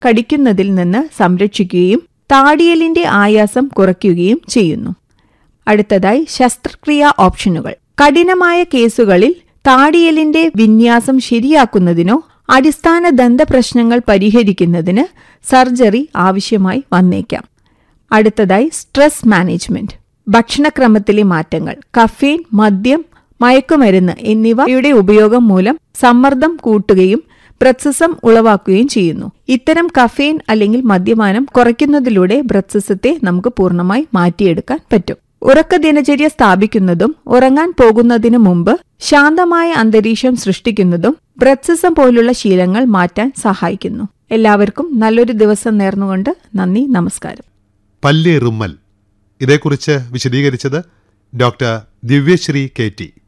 കടിക്കുന്നതിൽ നിന്ന് സംരക്ഷിക്കുകയും താടിയലിന്റെ ആയാസം കുറയ്ക്കുകയും ചെയ്യുന്നു അടുത്തതായി ശസ്ത്രക്രിയാ ഓപ്ഷനുകൾ കഠിനമായ കേസുകളിൽ താടിയലിന്റെ വിന്യാസം ശരിയാക്കുന്നതിനോ അടിസ്ഥാന ദന്തപ്രശ്നങ്ങൾ പരിഹരിക്കുന്നതിന് സർജറി ആവശ്യമായി വന്നേക്കാം അടുത്തതായി സ്ട്രെസ് മാനേജ്മെന്റ് ഭക്ഷണക്രമത്തിലെ മാറ്റങ്ങൾ കഫീൻ മദ്യം മയക്കുമരുന്ന് എന്നിവയുടെ ഉപയോഗം മൂലം സമ്മർദ്ദം കൂട്ടുകയും ബ്രത്സിസം ഉളവാക്കുകയും ചെയ്യുന്നു ഇത്തരം കഫീൻ അല്ലെങ്കിൽ മദ്യപാനം കുറയ്ക്കുന്നതിലൂടെ ബ്രത്സിസത്തെ നമുക്ക് പൂർണ്ണമായി മാറ്റിയെടുക്കാൻ പറ്റും ഉറക്ക ദിനചര്യ സ്ഥാപിക്കുന്നതും ഉറങ്ങാൻ പോകുന്നതിനു മുമ്പ് ശാന്തമായ അന്തരീക്ഷം സൃഷ്ടിക്കുന്നതും ബ്രത്സിസം പോലുള്ള ശീലങ്ങൾ മാറ്റാൻ സഹായിക്കുന്നു എല്ലാവർക്കും നല്ലൊരു ദിവസം നേർന്നുകൊണ്ട് നന്ദി നമസ്കാരം പല്ലേറുമ്മൽ ഇതേക്കുറിച്ച് വിശദീകരിച്ചത് ഡോക്ടർ ദിവ്യശ്രീ കെ ടി